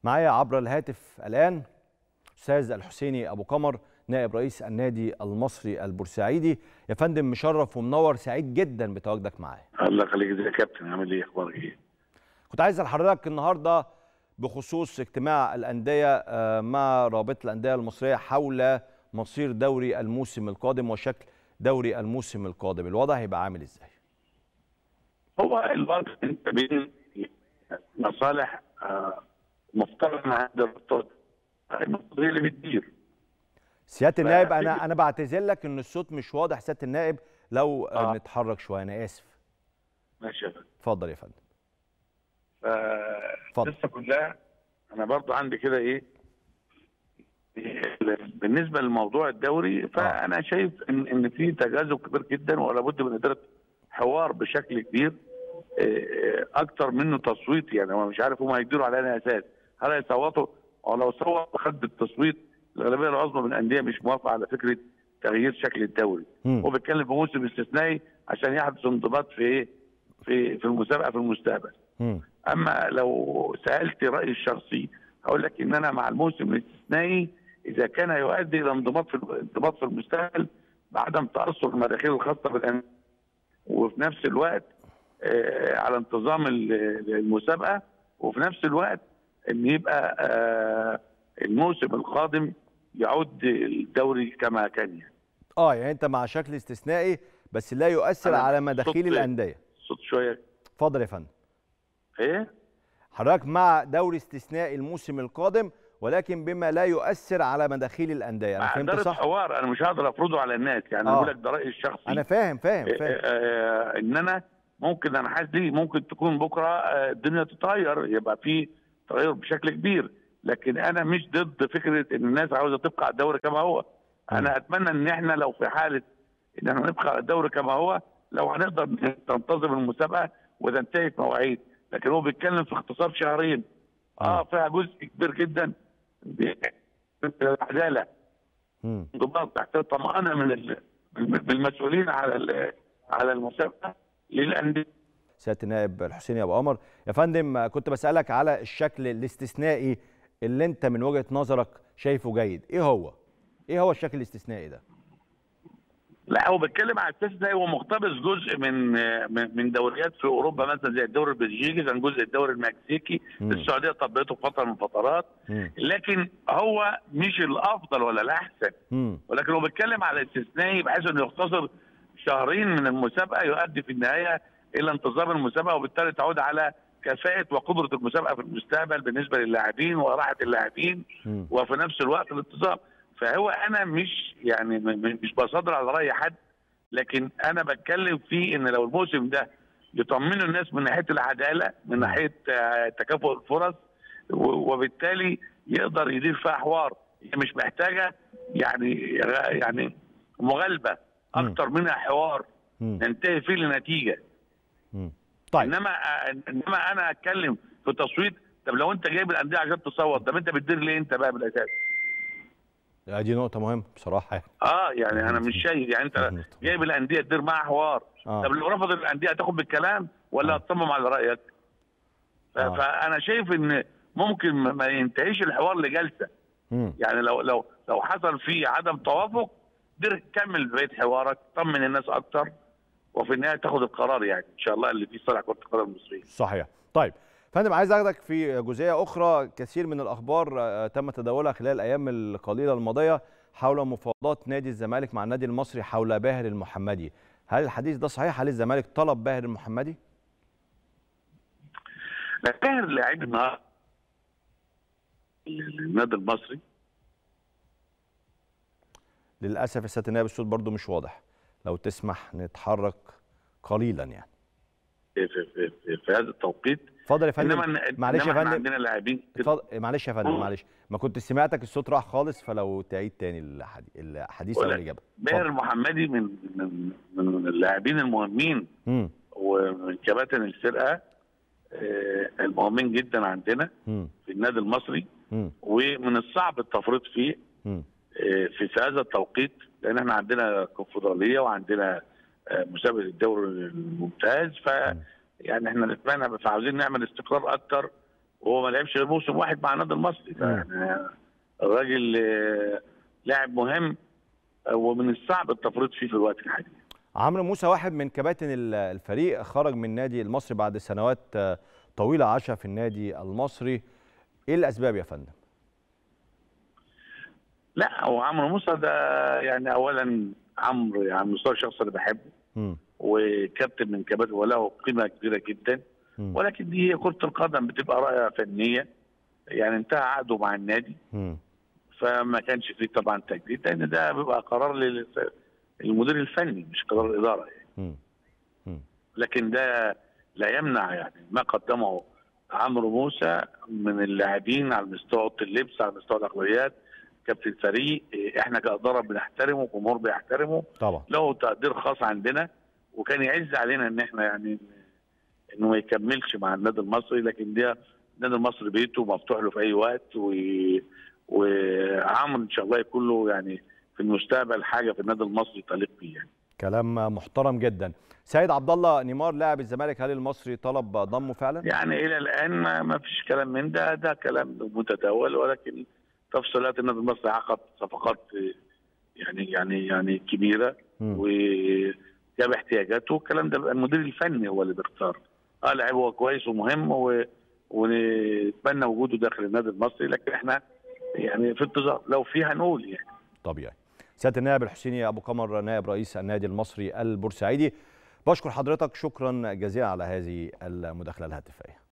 معايا عبر الهاتف الآن أستاذ الحسيني أبو قمر نائب رئيس النادي المصري البورسعيدي يا فندم مشرف ومنور سعيد جدا بتواجدك معايا الله يخليك ازيك يا كابتن عامل ايه اخبارك ايه كنت عايز حضرتك النهارده بخصوص اجتماع الأندية آه، مع رابطة الأندية المصرية حول مصير دوري الموسم القادم وشكل دوري الموسم القادم الوضع هيبقى عامل ازاي هو الوضع انت بين مصالح آه، مفترض انها عند الرابطات المفروض هي اللي بتدير سياده النائب ف- انا انا بعتذر لك ان الصوت مش واضح سياده النائب لو آه. آه. نتحرك شويه انا اسف ماشي يا فندم اتفضل يا فندم اتفضل. فالقصه كلها انا برضو عندي كده ايه بالنسبه لموضوع الدوري فانا شايف ان ان في تجاذب كبير جدا ولا بد من اداره حوار بشكل كبير إيه، اكتر منه تصويت يعني هو مش عارف هم هيديروا على اي اساس هل هيصوتوا او لو صوت خد التصويت الغالبيه العظمى من الانديه مش موافقه على فكره تغيير شكل الدوري مم. هو بيتكلم في موسم استثنائي عشان يحدث انضباط في ايه في في المسابقه في المستقبل مم. اما لو سالت رايي الشخصي هقول لك ان انا مع الموسم الاستثنائي اذا كان يؤدي الى انضباط في انضباط في المستقبل بعدم تاثر المداخيل الخاصه بالانديه وفي نفس الوقت آه، على انتظام ال- المسابقه وفي نفس الوقت ان يبقى آه، الموسم القادم يعود الدوري كما كان يعني اه يعني انت مع شكل استثنائي بس لا يؤثر أنا على مداخيل صوت- الانديه صوت شويه اتفضل يا فندم ايه حضرتك مع دوري استثنائي الموسم القادم ولكن بما لا يؤثر على مداخيل الانديه انا مع فهمت اداره صح حوار انا مش هقدر افرضه على الناس يعني آه. انا بقول لك ده رايي الشخصي انا فاهم فاهم فاهم آه، ان انا ممكن انا حاسس دي ممكن تكون بكره آه، الدنيا تتغير يبقى في تغير بشكل كبير لكن انا مش ضد فكره ان الناس عاوزه تبقى على الدوري كما هو انا اتمنى ان احنا لو في حاله ان احنا نبقى على الدوري كما هو لو هنقدر تنتظم المسابقه وتنتهي في مواعيد لكن هو بيتكلم في اختصار شهرين اه فيها جزء كبير جدا بالعداله مم. انضباط تحت الطمأنة من ال- بالمسؤولين على ال- على المسابقة للأندية سياده النائب الحسيني ابو قمر يا فندم آه، كنت بسالك على الشكل الاستثنائي اللي انت من وجهه نظرك شايفه جيد ايه هو ايه هو الشكل الاستثنائي ده لا هو بيتكلم على اساس ده هو مقتبس جزء من من من دوريات في اوروبا مثلا زي الدوري البلجيكي كان جزء الدوري المكسيكي مم. السعوديه طبقته في فتره من الفترات مم. لكن هو مش الافضل ولا الاحسن مم. ولكن هو بيتكلم على استثنائي بحيث انه يختصر شهرين من المسابقه يؤدي في النهايه الى انتظام المسابقه وبالتالي تعود على كفاءه وقدره المسابقه في المستقبل بالنسبه للاعبين وراحه اللاعبين مم. وفي نفس الوقت الانتظام فهو انا مش يعني م- م- مش بصدر على راي حد لكن انا بتكلم في ان لو الموسم ده يطمنوا الناس من ناحيه العداله من ناحيه آه، تكافؤ الفرص و- وبالتالي يقدر يدير فيها حوار هي مش محتاجه يعني يعني مغالبه اكتر منها حوار مم. ننتهي فيه لنتيجه مم. طيب انما انما انا اتكلم في تصويت طب لو انت جايب الانديه عشان تصوت طب انت بتدير ليه انت بقى بالاساس؟ آه، دي نقطه مهمه بصراحه يعني. اه يعني انا مش شايف يعني انت جايب الانديه تدير معاها حوار آه. طب لو رفض الانديه هتاخد بالكلام ولا آه. هتصمم على رايك؟ ف- آه. فانا شايف ان ممكن ما- ما ينتهيش الحوار لجلسه مم. يعني لو لو لو حصل فيه عدم توافق دير كمل بقيه حوارك طمن الناس اكتر وفي النهايه تاخد القرار يعني ان شاء الله اللي فيه صالح كره القدم المصريه صحيح طيب فندم عايز اخدك في جزئيه اخرى كثير من الاخبار آه، تم تداولها خلال الايام القليله الماضيه حول مفاوضات نادي الزمالك مع النادي المصري حول باهر المحمدي هل الحديث ده صحيح هل الزمالك طلب باهر المحمدي لا باهر لاعب النهارده النادي المصري للاسف يا سياده النائب الصوت برضو مش واضح لو تسمح نتحرك قليلا يعني في, في, في, في, في هذا التوقيت اتفضل يا فندم انما معلش يا إنما إحنا فندم عندنا لاعبين اتفضل معلش يا فندم قول. معلش ما كنت سمعتك الصوت راح خالص فلو تعيد تاني الحديث الحديث او ولا- الاجابه باهر اتفضل. المحمدي من من من اللاعبين المهمين مم. ومن كباتن الفرقه آه، المهمين جدا عندنا مم. في النادي المصري مم. ومن الصعب التفريط فيه مم. آه، في في هذا التوقيت لان احنا عندنا كونفدراليه وعندنا آه، مسابقه الدوري الممتاز ف يعني احنا نتمنى بس عاوزين نعمل استقرار اكتر وهو ما لعبش غير موسم واحد مع النادي المصري يعني الراجل آه، لاعب مهم آه، ومن الصعب التفريط فيه في الوقت الحالي عمرو موسى واحد من كباتن ال- الفريق خرج من النادي المصري بعد سنوات آه، طويله عاشها في النادي المصري ايه الاسباب يا فندم لا هو عمرو موسى ده يعني اولا عمرو يعني مستوى الشخص اللي بحبه مم. وكابتن من كباتن وله قيمه كبيره جدا مم. ولكن دي هي كره القدم بتبقى رايه فنيه يعني انتهى عقده مع النادي مم. فما كانش فيه طبعا تجديد لان ده بيبقى قرار لل- للمدير الفني مش قرار الاداره يعني مم. مم. لكن ده لا يمنع يعني ما قدمه عمرو موسى من اللاعبين على مستوى اوضه اللبس على مستوى الاخلاقيات كابتن فريق إيه، احنا كاداره بنحترمه الجمهور بيحترمه طبعا له تقدير خاص عندنا وكان يعز علينا ان احنا يعني انه ما يكملش مع النادي المصري لكن ده النادي المصري بيته مفتوح له في اي وقت و... وعمرو ان شاء الله يكون له يعني في المستقبل حاجه في النادي المصري تليق بيه يعني. كلام محترم جدا سيد عبد الله نيمار لاعب الزمالك هل المصري طلب ضمه فعلا يعني الى الان ما, ما فيش كلام من ده ده كلام متداول ولكن تفصيلات النادي المصري عقد صفقات يعني يعني يعني كبيره مم. وجاب احتياجاته الكلام ده بيبقى المدير الفني هو اللي بيختار اه لاعب هو كويس ومهم و... ونتمنى وجوده داخل النادي المصري لكن احنا يعني في انتظار لو في هنقول يعني طبيعي سياده النائب الحسيني ابو قمر نائب رئيس النادي المصري البورسعيدي بشكر حضرتك شكرا جزيلا على هذه المداخله الهاتفيه